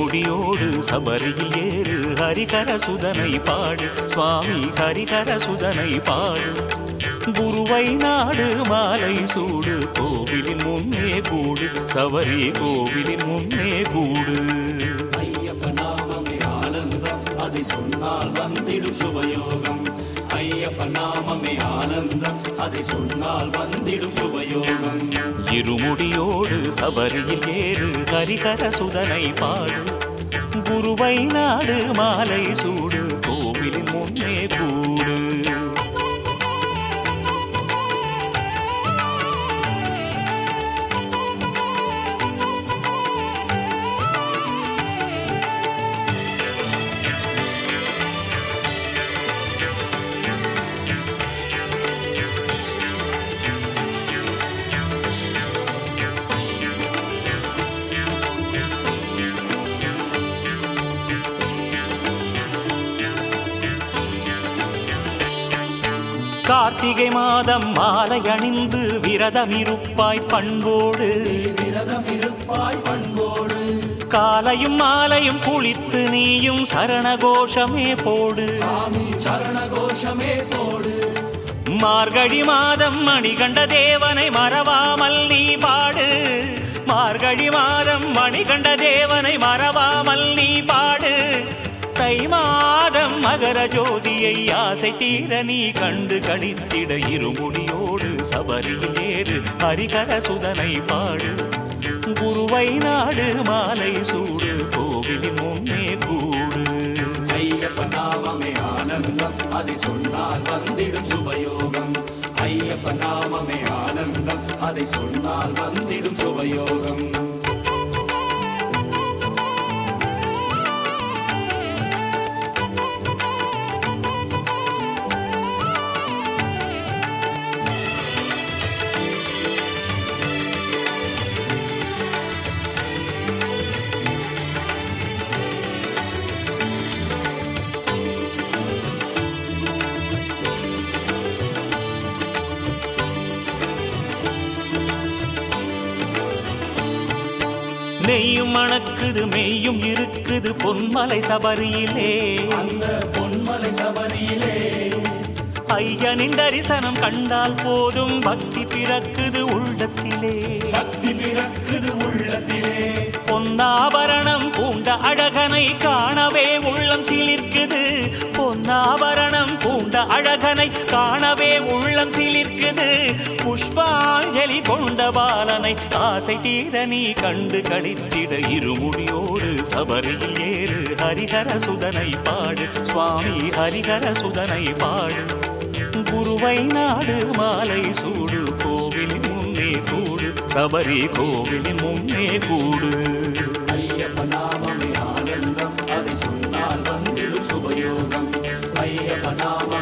இருமுடியோடு சபரியில் ஏறு ஹரிகர சுதனை பாடு சுவாமி ஹரிகர சுதனை பாடு குருவை நாடு மாலை சூடு கோவிலின் முன்னே கூடு சபரி கோவிலின் முன்னே கூடு ஐயப்ப நாமமே ஆனந்தம் அதை சொன்னால் வந்திடும் சுபயோகம் ஐயப்ப நாமமே ஆனந்தம் அதை சொன்னால் வந்திடும் சுபயோகம் இருமுடியோடு சபரியில் ஏறு ஹரிகர சுதனை பாடு குருவை நாடு மாலை சூடு கோவிலின் முன்னே கூடு கார்த்திகை மாதம் மாலை அணிந்து விரதம் இருப்பாய் பண்போடு விரதம் இருப்பாய் பண்போடு காலையும் மாலையும் குளித்து நீயும் சரணகோஷமே போடு சாமி சரண கோஷமே போடு மார்கழி மாதம் மணிகண்ட தேவனை மறவாமல் நீ பாடு மார்கழி மாதம் மணிகண்ட தேவனை மறவாமல் நீ பாடு தை மாதம் மகர ஜோதியை ஆசை தீர நீ கண்டு கழித்திட இருமுடியோடு சபரியில் ஏறு ஹரிகர சுதனை பாடு குருவை நாடு மாலை சூடு கோவிலின் முன்னே கூடு ஐயப்ப நாமமே ஆனந்தம் அதை சொன்னால் வந்திடும் சுபயோகம் ஐயப்ப நாமமே ஆனந்தம் அதை சொன்னால் வந்திடும் சுபயோகம் நெய்யும் மணக்குது மெய்யும் இருக்குது பொன்மலை சபரியிலே அந்த பொன்மலை சபரியிலே ஐயனின் தரிசனம் கண்டால் போதும் பக்தி பிறக்குது உள்ளத்திலே சக்தி பிறக்குது உள்ளத்திலே பொன்னாபரணம் பூண்ட அழகனை காணவே உள்ளம் சிலிர்க்குது பொன்னாபரணம் பூண்ட அழகனை காணவே உள்ளம் சிலிர்க்குது புஷ்பாஞ்சலி கொண்ட பாலனை ஆசை தீர நீ கண்டு கழித்திட இருமுடியோடு சபரியில் ஏறு ஹரிஹர சுதனை பாடு சுவாமி ஹரிஹர சுதனை பாடு குருவை நாடு மாலை சூடு கோவிலின் முன்னே கூடு சபரி கோவிலின் முன்னே கூடு ஐயப்ப நாமமே ஆனந்தம் அதை சொன்னால் வந்திடும் சுபயோகம் ஐயப்ப நாம